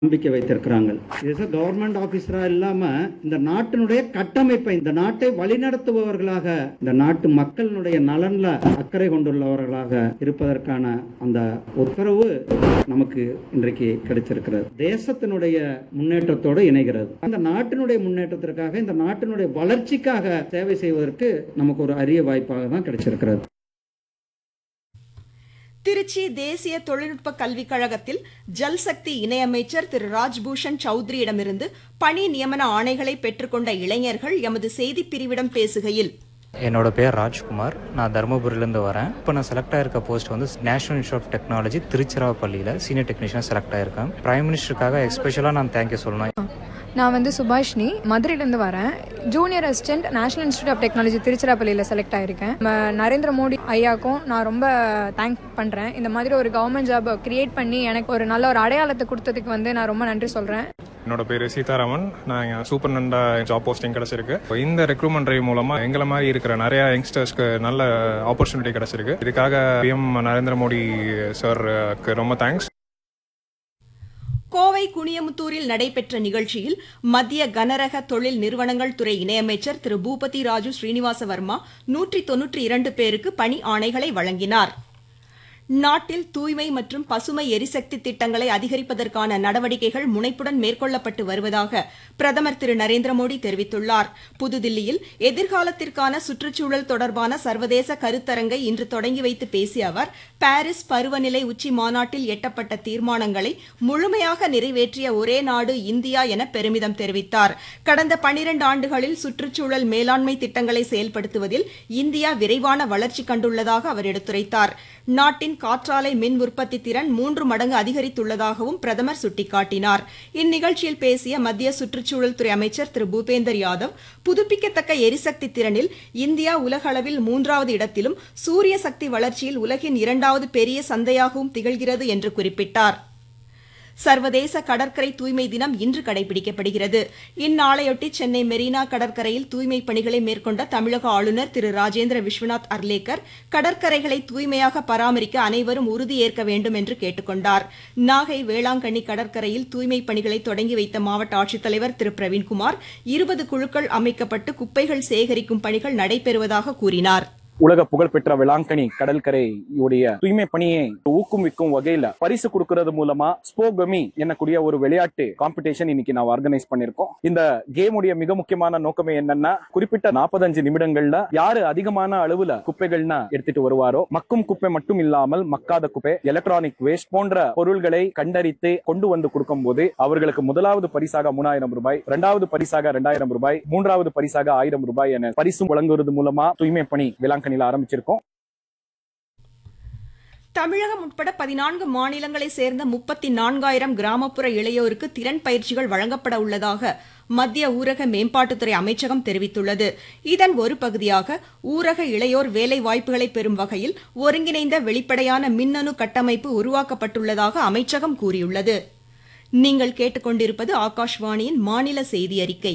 நம்பிக்கை வைத்திருக்கிறாங்க இது கவர்மெண்ட் ஆபீசரா இல்லாம இந்த நாட்டினுடைய கட்டமைப்பை இந்த நாட்டை வழிநடத்துபவர்களாக இந்த நாட்டு மக்களினுடைய நலன்ல அக்கறை கொண்டுள்ளவர்களாக இருப்பதற்கான அந்த உத்தரவு நமக்கு இன்றைக்கு கிடைச்சிருக்கிறது தேசத்தினுடைய முன்னேற்றத்தோடு இணைகிறது அந்த நாட்டினுடைய முன்னேற்றத்திற்காக இந்த நாட்டினுடைய வளர்ச்சிக்காக சேவை செய்வதற்கு நமக்கு ஒரு அரிய வாய்ப்பாக தான் கிடைச்சிருக்கிறது திருச்சி தேசிய தொழில்நுட்ப கல்விக் கழகத்தில் ஜல்சக்தி இணையமைச்சர் திரு ராஜ்பூஷன் சௌத்ரியிடமிருந்து பணி நியமன ஆணைகளை பெற்றுக்கொண்ட இளைஞர்கள் எமது செய்திப் பிரிவிடம் பேசுகையில் என்னோட பேர் ராஜ்குமார் நான் தருமபுரியிலேருந்து வரேன் இப்போ நான் செலக்ட் ஆயிருக்க போஸ்ட் வந்து நேஷனல் இன்ஸ்டியூட் ஆஃப் டெக்னாலஜி திருச்சிராப்பள்ளியில் சீனியர் டெக்னீஷியனாக செலக்ட் ஆயிருக்கேன் பிரைம் மினிஸ்டருக்காக எஸ்பெஷலாக நான் தேங்க்யூ சொல்லணும் நான் வந்து சுபாஷினி மதுரையிலேருந்து வரேன் junior assistant National Institute of Technology திருச்சிராப்பள்ளியில் செலக்ட் ஆயிருக்கேன் நம்ம நரேந்திர மோடி ஐயாக்கும் நான் ரொம்ப தேங்க் பண்ணுறேன் இந்த மாதிரி ஒரு கவர்மெண்ட் ஜாப் கிரியேட் பண்ணி எனக்கு ஒரு நல்ல ஒரு அடையாளத்தை கொடுத்ததுக்கு வந்து நான் ரொம்ப நன்றி சொல்கிறேன் என்னோட பேர் சீதாராமன் நான் இங்கே சூப்பர் நண்டா ஜாப் போஸ்டிங் கிடச்சிருக்கு இந்த ரெக்ரூட்மெண்ட் ட்ரைவ் மூலமாக எங்களை மாதிரி இருக்கிற நிறைய யங்ஸ்டர்ஸ்க்கு நல்ல ஆப்பர்ச்சுனிட்டி கிடச்சிருக்கு இதுக்காக பிஎம் நரேந்திர மோடி சாருக்கு ரொம்ப தேங்க்ஸ் கோவை குனியமுத்தூரில் நடைபெற்ற நிகழ்ச்சியில் மத்திய கனரக தொழில் நிறுவனங்கள் துறை இணையமைச்சர் திரு பூபதி ராஜு ஸ்ரீனிவாச வர்மா நூற்றி தொன்னூற்றி இரண்டு பேருக்கு பணி ஆணைகளை வழங்கினார் நாட்டில் தூய்மை மற்றும் பசுமை எரிசக்தி திட்டங்களை அதிகரிப்பதற்கான நடவடிக்கைகள் முனைப்புடன் மேற்கொள்ளப்பட்டு வருவதாக பிரதமர் திரு நரேந்திர மோடி தெரிவித்துள்ளார் புதுதில்லியில் எதிர்காலத்திற்கான சுற்றுச்சூழல் தொடர்பான சர்வதேச கருத்தரங்கை இன்று தொடங்கி வைத்து பேசிய அவர் பாரிஸ் பருவநிலை உச்சி மாநாட்டில் எட்டப்பட்ட தீர்மானங்களை முழுமையாக நிறைவேற்றிய ஒரே நாடு இந்தியா என பெருமிதம் தெரிவித்தார் கடந்த பனிரண்டு ஆண்டுகளில் சுற்றுச்சூழல் மேலாண்மை திட்டங்களை செயல்படுத்துவதில் இந்தியா விரைவான வளர்ச்சி கண்டுள்ளதாக அவர் எடுத்துரைத்தார் நாட்டின் காற்றாலை மின் உற்பத்தி திறன் மூன்று மடங்கு அதிகரித்துள்ளதாகவும் பிரதமர் சுட்டிக்காட்டினார் இந்நிகழ்ச்சியில் பேசிய மத்திய சுற்றுச்சூழல் துறை அமைச்சர் திரு பூபேந்தர் யாதவ் புதுப்பிக்கத்தக்க எரிசக்தி திறனில் இந்தியா உலகளவில் மூன்றாவது இடத்திலும் சூரிய சக்தி வளர்ச்சியில் உலகின் இரண்டாவது பெரிய சந்தையாகவும் திகழ்கிறது என்று குறிப்பிட்டார் சர்வதேச கடற்கரை தூய்மை தினம் இன்று கடைபிடிக்கப்படுகிறது இந்நாளையொட்டி சென்னை மெரினா கடற்கரையில் தூய்மை பணிகளை மேற்கொண்ட தமிழக ஆளுநர் திரு ராஜேந்திர விஸ்வநாத் அர்லேக்கர் கடற்கரைகளை தூய்மையாக பராமரிக்க அனைவரும் உறுதியேற்க வேண்டும் என்று கேட்டுக்கொண்டார் நாகை வேளாங்கண்ணி கடற்கரையில் தூய்மை பணிகளை தொடங்கி வைத்த மாவட்ட ஆட்சித்தலைவர் திரு பிரவீன்குமார் இருபது குழுக்கள் அமைக்கப்பட்டு குப்பைகள் சேகரிக்கும் பணிகள் நடைபெறுவதாக கூறினார் உலக புகழ்பெற்ற வேளாங்கண்ணி கடற்கரையுடைய தூய்மை பணியை ஊக்குவிக்கும் வகையில பரிசு கொடுக்கறது மூலமா ஸ்போகமி என்னக்கூடிய ஒரு விளையாட்டு காம்படிஷன் இன்னைக்கு நான் ஆர்கனைஸ் பண்ணிருக்கோம் இந்த கேமுடைய மிக முக்கியமான நோக்கமே என்னன்னா குறிப்பிட்ட நாற்பத்தஞ்சு நிமிடங்கள்ல யாரு அதிகமான அளவுல குப்பைகள்னா எடுத்துட்டு வருவாரோ மக்கும் குப்பை மட்டும் இல்லாமல் மக்காத குப்பை எலக்ட்ரானிக் வேஸ்ட் போன்ற பொருள்களை கண்டறித்து கொண்டு வந்து கொடுக்கும் போது அவர்களுக்கு முதலாவது பரிசாக மூணாயிரம் ரூபாய் இரண்டாவது பரிசாக இரண்டாயிரம் ரூபாய் மூன்றாவது பரிசாக ஆயிரம் ரூபாய் என பரிசு வழங்குவது மூலமா தூய்மை பணி வேளாங்கண்ணியில் ஆரம்பிச்சிருக்கோம் தமிழகம் உட்பட பதினான்கு மாநிலங்களை சேர்ந்த முப்பத்தி நான்காயிரம் கிராமப்புற இளையோருக்கு திறன் பயிற்சிகள் வழங்கப்பட உள்ளதாக மத்திய ஊரக மேம்பாட்டுத்துறை அமைச்சகம் தெரிவித்துள்ளது இதன் ஒரு பகுதியாக ஊரக இளையோர் வேலை வாய்ப்புகளை பெறும் வகையில் ஒருங்கிணைந்த வெளிப்படையான மின்னணு கட்டமைப்பு உருவாக்கப்பட்டுள்ளதாக அமைச்சகம் கூறியுள்ளது நீங்கள் கேட்டுக்கொண்டிருப்பது ஆகாஷ்வாணியின் மாநில செய்தி அறிக்கை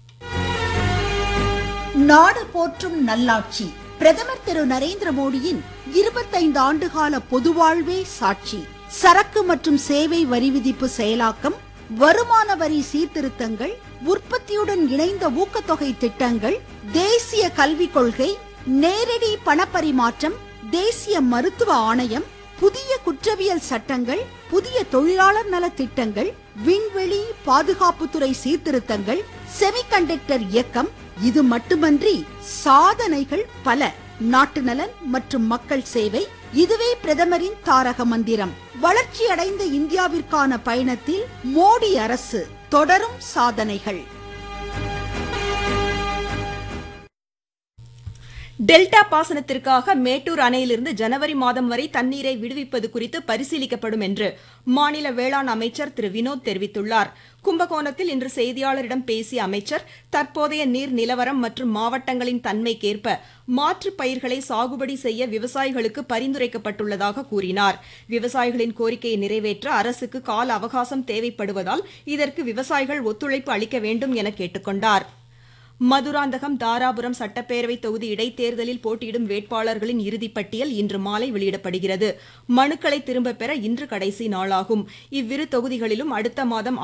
நாடு போற்றும் நல்லாட்சி பிரதமர் திரு நரேந்திர மோடியின் இருபத்தைந்து ஆண்டுகால பொதுவாழ்வே சாட்சி சரக்கு மற்றும் சேவை வரி விதிப்பு செயலாக்கம் வருமான வரி சீர்திருத்தங்கள் உற்பத்தியுடன் இணைந்த ஊக்கத்தொகை திட்டங்கள் தேசிய கல்விக் கொள்கை நேரடி பணப்பரிமாற்றம் தேசிய மருத்துவ ஆணையம் புதிய குற்றவியல் சட்டங்கள் புதிய தொழிலாளர் நல திட்டங்கள் விண்வெளி பாதுகாப்புத்துறை சீர்திருத்தங்கள் செமிகண்டக்டர் இயக்கம் இது மட்டுமன்றி சாதனைகள் பல நாட்டு நலன் மற்றும் மக்கள் சேவை இதுவே பிரதமரின் தாரக மந்திரம் வளர்ச்சி அடைந்த இந்தியாவிற்கான பயணத்தில் மோடி அரசு தொடரும் சாதனைகள் டெல்டா பாசனத்திற்காக மேட்டூர் அணையிலிருந்து ஜனவரி மாதம் வரை தண்ணீரை விடுவிப்பது குறித்து பரிசீலிக்கப்படும் என்று மாநில வேளாண் அமைச்சர் திரு வினோத் தெரிவித்துள்ளார் கும்பகோணத்தில் இன்று செய்தியாளரிடம் பேசிய அமைச்சர் தற்போதைய நீர் நிலவரம் மற்றும் மாவட்டங்களின் தன்மைக்கேற்ப மாற்று பயிர்களை சாகுபடி செய்ய விவசாயிகளுக்கு பரிந்துரைக்கப்பட்டுள்ளதாக கூறினார் விவசாயிகளின் கோரிக்கையை நிறைவேற்ற அரசுக்கு கால அவகாசம் தேவைப்படுவதால் இதற்கு விவசாயிகள் ஒத்துழைப்பு அளிக்க வேண்டும் என கேட்டுக்கொண்டார் மதுராந்தகம் தாராபுரம் சட்டப்பேரவை தொகுதி இடைத்தேர்தலில் போட்டியிடும் வேட்பாளர்களின் இறுதிப்பட்டியல் இன்று மாலை வெளியிடப்படுகிறது மனுக்களை திரும்பப் பெற இன்று கடைசி நாளாகும் இவ்விரு தொகுதிகளிலும் அடுத்த மாதம்